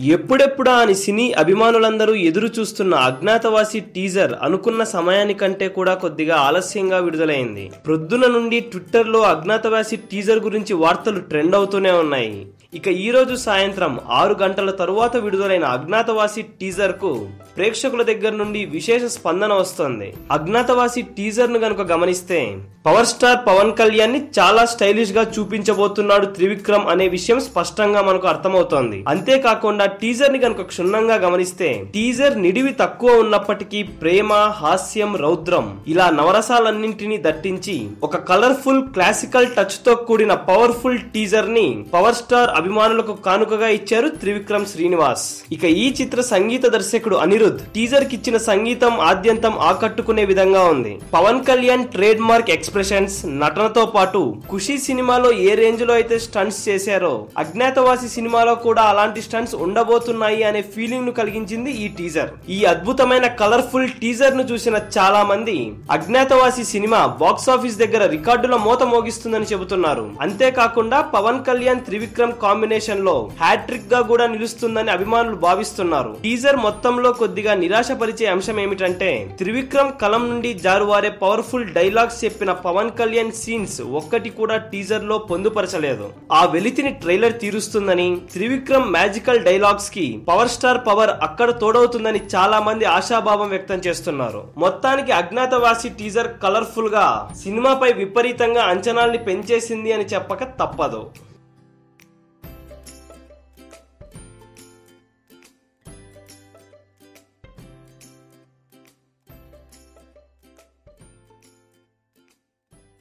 ఎప్పుడెప్పుడా అని సినీ అభిమానులందరూ ఎదురు చూస్తున్న అజ్ఞాతవాసి టీజర్ అనుకున్న సమయానికంటే కూడా కొద్దిగా ఆలస్యంగా విడుదలైంది ప్రొద్దున నుండి ట్విట్టర్లో అజ్ఞాతవాసి టీజర్ గురించి వార్తలు ట్రెండ్ అవుతూనే ఉన్నాయి ఇక ఈ రోజు సాయంత్రం ఆరు గంటల తరువాత విడుదలైన అజ్ఞాతవాసి టీజర్ కు ప్రేక్షకుల దగ్గర నుండి విశేష స్పందన వస్తోంది అజ్ఞాతవాసి టీజర్ ను గనుక గమనిస్తే పవర్ స్టార్ పవన్ కళ్యాణ్ ని చాలా స్టైలిష్ గా చూపించబోతున్నాడు త్రివిక్రమ్ అనే విషయం స్పష్టంగా మనకు అర్థమవుతోంది అంతేకాకుండా టీజర్ ని గనుక క్షుణ్ణంగా గమనిస్తే టీజర్ నిడివి తక్కువ ఉన్నప్పటికీ ప్రేమ హాస్యం రౌద్రం ఇలా నవరసాలన్నింటినీ దట్టించి ఒక కలర్ఫుల్ క్లాసికల్ టచ్ తో కూడిన పవర్ఫుల్ టీజర్ ని పవర్ స్టార్ అభిమానులకు కానుకగా ఇచ్చారు త్రివిక్రమ్ శ్రీనివాస్ ఇక ఈ చిత్ర సంగీత దర్శకుడు అనిరుద్ టీజర్ కి ఇచ్చిన సంగీతం ఆద్యంతం ఆకట్టుకునే విధంగా ఉంది Pawan Kalyan trade mark expressions నటనతో పాటు ఖుషి సినిమాలో ఏ రేంజ్ లో అయితే స్టంట్స్ చేశారో అజ్ఞాతవాసి సినిమాలో కూడా అలాంటి స్టంట్స్ ఉండబోతున్నాయి అనే ఫీలింగ్ ను కలిగించింది ఈ టీజర్ ఈ అద్భుతమైన కలర్ఫుల్ టీజర్ ను చూసిన చాలా మంది అజ్ఞాతవాసి సినిమా బాక్స్ ఆఫీస్ దగ్గర రికార్డుల మోత మోగిస్తుందని చెబుతున్నారు అంతేకాకుండా పవన్ కళ్యాణ్ త్రివిక్రమ్ కాంబినేషన్ లో హ్యాట్రిక్ గా కూడా నిలుస్తుందని అభిమానులు భావిస్తున్నారు టీజర్ మొత్తంలో కొద్దిగా నిరాశపరిచే అంశం ఏమిటంటే త్రివిక్రమ్ కలం నుండి జారువారే పవర్ఫుల్ డైలాగ్స్ చెప్పిన పవన్ కళ్యాణ్ సీన్స్ ఒక్కటి కూడా టీజర్ లో పొందుపరచలేదు ఆ వెలితిని ట్రైలర్ తీరుస్తుందని త్రివిక్రమ్ మ్యాజికల్ డైలాగ్స్ కి పవర్ స్టార్ పవర్ అక్కడ తోడవుతుందని చాలా మంది ఆశాభావం వ్యక్తం చేస్తున్నారు మొత్తానికి అజ్ఞాతవాసి టీజర్ కలర్ఫుల్ గా సినిమాపై విపరీతంగా అంచనాల్ని పెంచేసింది అని చెప్పక తప్పదు